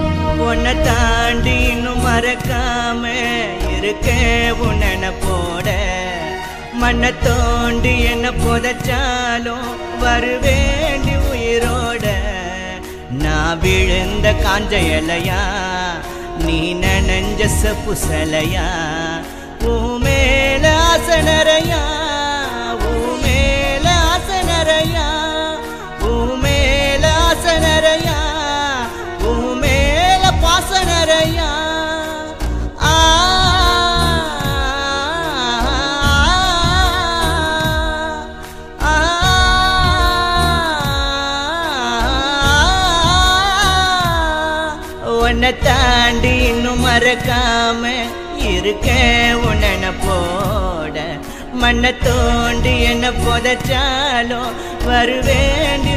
உன்னை தாண்டி இன்னும் மறக்காம இருக்கேன் உன்னை போட மண்ணை தோண்டி என்ன புதைச்சாலும் வருவேண்டி உயிரோட நான் விழுந்த காஞ்ச இலையா நீ நனைஞ்ச செப்பு சிலையா மேல ஆசனரையா மேல ஆசனரையா மேல ஆசனரையா மேல பாசனரையா ஆ ஆ, உன்னை தாண்டி இன்னும் மறக்காம இருக்கேன் உன்னை போட மண்ணை தோண்டி என்ன புதைச்சாலும் வருவேண்டி